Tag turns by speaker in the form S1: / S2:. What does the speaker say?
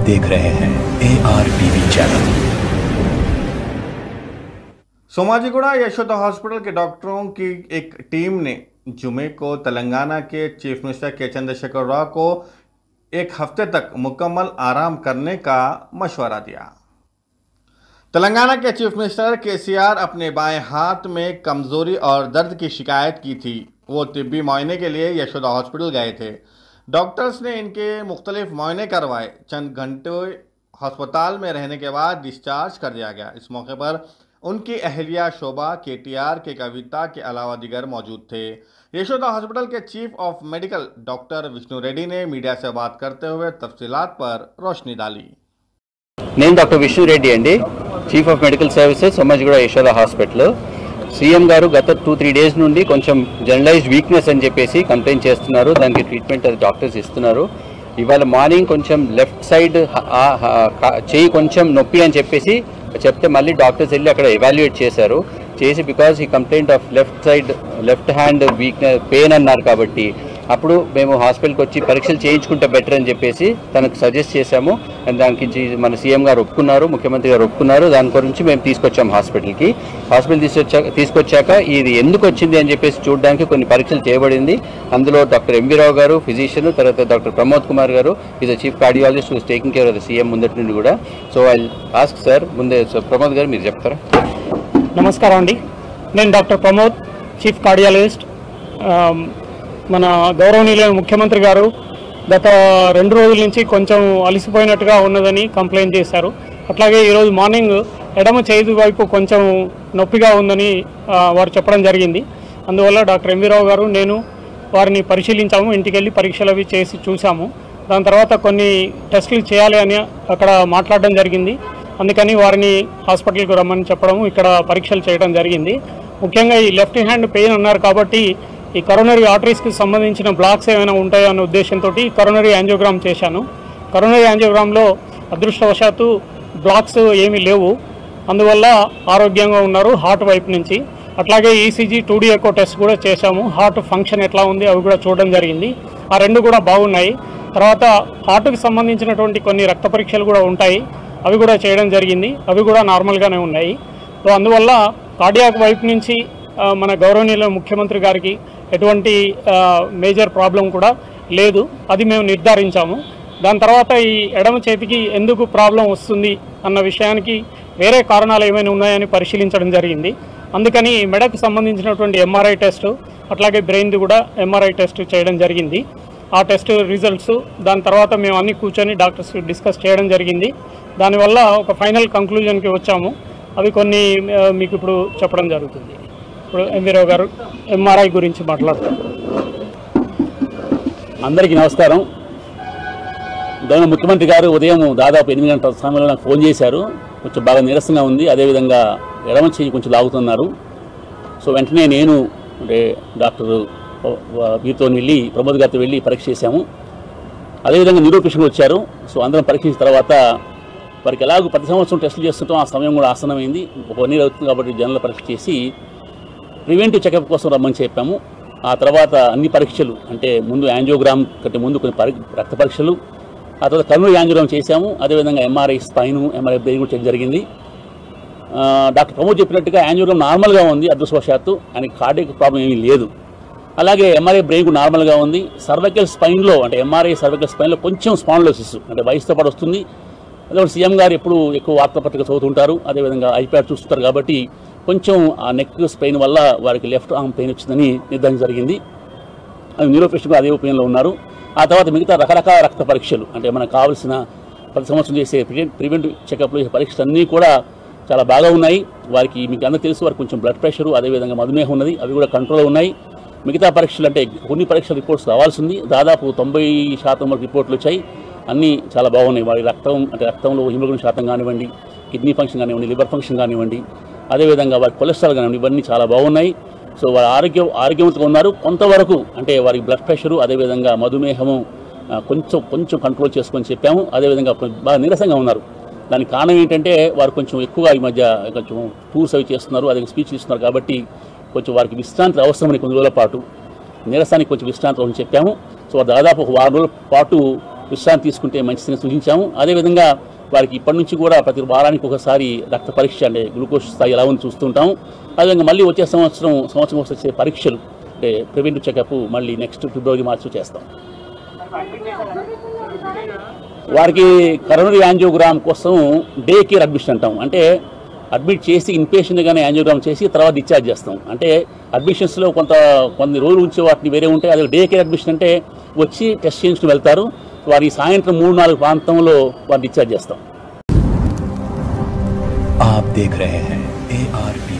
S1: देख रहे हैं A R TV channel
S2: Somajiguda Yashoda hospital के डॉक्टरों की एक टीम ने जुमे को तेलंगाना के चीफ मिनिस्टर के चंद्रशेखर राव को एक हफ्ते तक मुकम्मल आराम करने का मशवरा दिया तेलंगाना के चीफ मिनिस्टर केसीआर अपने बाएं हाथ में कमजोरी और दर्द की शिकायत की थी वो तिब्बी मुआयने के लिए यशोदा हॉस्पिटल गए थे डॉक्टर्स ने इनके मुख्तलिफ मुआयने करवाए चंद घंटे अस्पताल में रहने के बाद डिस्चार्ज कर दिया गया इस मौके पर उनकी अहलिया शोभा के टी आर के कविता के अलावा दिगर मौजूद थे यशोदा हॉस्पिटल के chief of medical doctor Vishnu Reddy ने मीडिया से बात करते हुए तफसीलात पर रोशनी डाली
S3: నేను డాక్టర్ విష్ణు రెడ్డి అండి chief of medical services Somajiguda Yashoda hospital CM గారు గత టూ త్రీ డేస్ నుండి కొంచెం జనరలైజ్డ్ వీక్నెస్ అని చెప్పేసి కంప్లైంట్ చేస్తున్నారు దానికి ట్రీట్మెంట్ అది డాక్టర్స్ ఇస్తున్నారు ఇవాళ మార్నింగ్ కొంచెం లెఫ్ట్ సైడ్ చేయి కొంచెం నొప్పి అని చెప్పేసి చెప్తే మళ్ళీ డాక్టర్స్ వెళ్ళి అక్కడ ఎవాల్యుయేట్ చేశారు చేసి బికాజ్ ఈ complaint of left side left hand weakness pain అన్నారు కాబట్టి అప్పుడు మేము హాస్పిటల్కి వచ్చి పరీక్షలు చేయించుకుంటే బెటర్ అని చెప్పేసి తనకు సజెస్ట్ చేశాము అండ్ దానికి జీ- మన సీఎం గారు ఒప్పుకున్నారు ముఖ్యమంత్రి గారు ఒప్పుకున్నారు దాని గురించి మేము తీసుకొచ్చాము హాస్పిటల్కి హాస్పిటల్ తీసుకొచ్చాక తీసుకొచ్చాక ఇది ఎందుకు వచ్చింది అని చెప్పేసి చూడడానికి కొన్ని పరీక్షలు చేయబడింది అందులో డాక్టర్ ఎంవి రావు గారు ఫిజిషియన్ తర్వాత డాక్టర్ ప్రమోద్ కుమార్ గారు is chief cardiologist who's taking care of the CM ముందటి నుండి కూడా సో ఐ ఆస్క్ సార్ ముందే సో ప్రమోద్ గారు మీరు చెప్తారా
S4: నమస్కారం అండి నేను doctor Pramod chief cardiologist um, మన గౌరవనీయులైన ముఖ్యమంత్రి గారు గత రెండు రోజుల నుంచి కొంచెం అలసిపోయినట్టుగా ఉన్నదని కంప్లైంట్ చేశారు అట్లాగే ఈరోజు మార్నింగ్ ఎడమ చేతి వైపు కొంచెం నొప్పిగా ఉందని ఆ, వారు చెప్పడం జరిగింది అందువల్ల డాక్టర్ ఎంవి రావు గారు నేను వారిని పరిశీలించాము ఇంటికి వెళ్ళి పరీక్షలు అవి చేసి చూసాము దాని తర్వాత కొన్ని టెస్టులు చేయాలి అని అక్కడ మాట్లాడడం జరిగింది అందుకని వారిని హాస్పిటల్కి రమ్మని చెప్పడం ఇక్కడ పరీక్షలు చేయడం జరిగింది ముఖ్యంగా ఈ లెఫ్ట్ హ్యాండ్ పెయిన్ అన్నారు కాబట్టి ఈ కరోనరీ ఆర్టరీస్కి సంబంధించిన బ్లాక్స్ ఏమైనా ఉంటాయో అన్న ఉద్దేశంతో కరోనరీ యాంజియోగ్రామ్ చేశాను కరోనరీ యాంజియోగ్రామ్లో అదృష్టవశాత్తు బ్లాక్స్ ఏమీ లేవు అందువల్ల ఆరోగ్యంగా ఉన్నారు హార్ట్ వైపు నుంచి అట్లాగే ECG two D echo test కూడా చేశాము హార్ట్ ఫంక్షన్ ఎట్లా ఉంది అవి కూడా చూడడం జరిగింది ఆ రెండు కూడా బాగున్నాయి తర్వాత హార్ట్కి సంబంధించినటువంటి కొన్ని రక్త పరీక్షలు కూడా ఉంటాయి అవి కూడా చేయడం జరిగింది అవి కూడా నార్మల్గానే ఉన్నాయి సో అందువల్ల కార్డియాక్ వైపు నుంచి ఆ, మన గౌరవనీయుల ముఖ్యమంత్రి గారికి ఎటువంటి మేజర్ ప్రాబ్లం కూడా లేదు అది మేము నిర్ధారించాము దాని తర్వాత ఈ ఎడమ చేతికి ఎందుకు ప్రాబ్లం వస్తుంది అన్న విషయానికి వేరే కారణాలు ఏమైనా ఉన్నాయని పరిశీలించడం జరిగింది అందుకని మెడకు సంబంధించినటువంటి ఎంఆర్ఐ టెస్ట్ అట్లాగే బ్రెయిన్ది కూడా ఎంఆర్ఐ టెస్ట్ చేయడం జరిగింది ఆ టెస్ట్ రిజల్ట్స్ దాని తర్వాత మేము అన్ని కూర్చొని డాక్టర్స్ డిస్కస్ చేయడం జరిగింది దానివల్ల ఒక ఫైనల్ కంక్లూజన్కి వచ్చాము అవి కొన్ని ఆ, మీకు ఇప్పుడు చెప్పడం జరుగుతుంది ఇప్పుడు ఎంవీరావు గారు ఎంఆర్ఐ గురించి మాట్లాడతారు
S5: అందరికీ నమస్కారం గౌరవ ముఖ్యమంత్రి గారు ఉదయం దాదాపు ఎనిమిది గంటల సమయంలో నాకు ఫోన్ చేశారు కొంచెం బాగా నీరసంగా ఉంది అదేవిధంగా ఎడమ చేయి కొంచెం లాగుతున్నారు సో వెంటనే నేను అంటే డాక్టర్ వీరితో వెళ్ళి ప్రమోద్ గారితో వెళ్ళి పరీక్ష చేశాము అదేవిధంగా న్యూరోపేషన్ వచ్చారు సో అందరం పరీక్షించిన తర్వాత వారికి ఎలాగో ప్రతి సంవత్సరం టెస్టులు చేస్తుంటాం ఆ సమయం కూడా ఆసనమైంది ఒక వన్ ఇయర్ అవుతుంది కాబట్టి జనరల్ పరీక్ష చేసి ప్రివెంటివ్ చెకప్ కోసం రమ్మని చెప్పాము ఆ తర్వాత అన్ని పరీక్షలు అంటే ముందు యాంజియోగ్రామ్ కంటే ముందు కొన్ని పరి రక్త పరీక్షలు ఆ తర్వాత కర్నూలు యాంజియోగ్రామ్ చేశాము అదేవిధంగా ఎంఆర్ఐ స్పైన్ ఎంఆర్ఐ బ్రెయిన్ కూడా చెక్ జరిగింది ఆ, డాక్టర్ ప్రమోద్ చెప్పినట్టుగా యాంజియోగ్రామ్ నార్మల్గా ఉంది అదృష్టవశాత్తు ఆయనకి కార్డియక్ ప్రాబ్లం ఏమీ లేదు అలాగే ఎంఆర్ఐ బ్రెయిన్ కూడా నార్మల్గా ఉంది సర్వైకల్ స్పైన్లో అంటే ఎంఆర్ఐ సర్వైకల్ స్పైన్లో కొంచెం స్పాండ్లోసిస్ అంటే వయసుతో పాటు వస్తుంది అదే సీఎం గారు ఎప్పుడు ఎక్కువ వార్తాపత్రిక చదువుతుంటారు అదేవిధంగా ఐప్యాడ్ చూస్తుంటారు కాబట్టి కొంచెం ఆ నెక్ స్పెయిన్ వల్ల వారికి లెఫ్ట్ ఆర్మ్ పెయిన్ వచ్చిందని నిర్ధారణ జరిగింది అది న్యూరోపేషన్ కూడా అదే ఒపీనియన్లో ఉన్నారు ఆ తర్వాత మిగతా రకరకాల రక్త పరీక్షలు అంటే మనకు కావాల్సిన ప్రతి సంవత్సరం చేసే ప్రివెంటివ్ చెకప్లు చేసే పరీక్షలు అన్నీ కూడా చాలా బాగా ఉన్నాయి వారికి మీకు అందరూ తెలుసు వారికి కొంచెం బ్లడ్ ప్రెషరు అదేవిధంగా మధుమేహం ఉన్నది అవి కూడా కంట్రోల్ ఉన్నాయి మిగతా పరీక్షలు అంటే కొన్ని పరీక్షల రిపోర్ట్స్ రావాల్సింది దాదాపు తొంభై శాతం వరకు రిపోర్ట్లు వచ్చాయి అన్నీ చాలా బాగున్నాయి వారి రక్తం అంటే రక్తంలో హిమోగ్లోబిన్ శాతం కానివ్వండి కిడ్నీ ఫంక్షన్ కానివ్వండి లివర్ ఫంక్షన్ కానివ్వండి అదేవిధంగా వారి కొలెస్ట్రాల్ కానివ్వండి ఇవన్నీ చాలా బాగున్నాయి సో వారి ఆరోగ్యం ఆరోగ్యవంతంగా ఉన్నారు కొంతవరకు అంటే వారికి బ్లడ్ ప్రెషరు అదేవిధంగా మధుమేహము ఆ, కొంచెం కొంచెం కంట్రోల్ చేసుకొని చెప్పాము అదేవిధంగా కొంచెం బాగా నీరసంగా ఉన్నారు దానికి కారణం ఏంటంటే వారు కొంచెం ఎక్కువగా ఈ మధ్య కొంచెం టూర్స్ అవి చేస్తున్నారు అదే స్పీచ్ ఇస్తున్నారు కాబట్టి కొంచెం వారికి విశ్రాంతి అవసరమని కొన్ని రోజుల పాటు నీరసానికి కొంచెం విశ్రాంతి అవసరం చెప్పాము సో దాదాపు ఒక వారం రోజుల పాటు విశ్రాంతి తీసుకుంటే మంచిదని సూచించాము అదేవిధంగా వారికి ఇప్పటి నుంచి కూడా ప్రతి వారానికి ఒకసారి రక్త పరీక్ష అంటే గ్లూకోజ్ స్థాయి ఎలా ఉంది చూస్తుంటాం అదేవిధంగా మళ్ళీ వచ్చే సంవత్సరం సంవత్సరం వచ్చే పరీక్షలు అంటే ప్రివెంటివ్ చెకప్ మళ్ళీ నెక్స్ట్ ఫిబ్రవరి మార్చి చేస్తాం వారికి కరోనరీ యాంజియోగ్రామ్ కోసం డే కేర్ అడ్మిషన్ అంటాం అంటే అడ్మిట్ చేసి ఇన్పేషెంట్ గానే యాంజియోగ్రామ్ చేసి తర్వాత డిశ్చార్జ్ చేస్తాం అంటే అడ్మిషన్స్లో కొంత కొన్ని రోజులు ఉంచే వాటిని వేరే ఉంటాయి అదే డే కేర్ అడ్మిషన్ అంటే వచ్చి టెస్ట్ చేయించుకుని వెళ్తారు వారి సాయంత్రం మూడు నాలుగు ప్రాంతంలో వారు డిశ్చార్జ్ చేస్తాం
S1: आप देख रहे हैं ए आर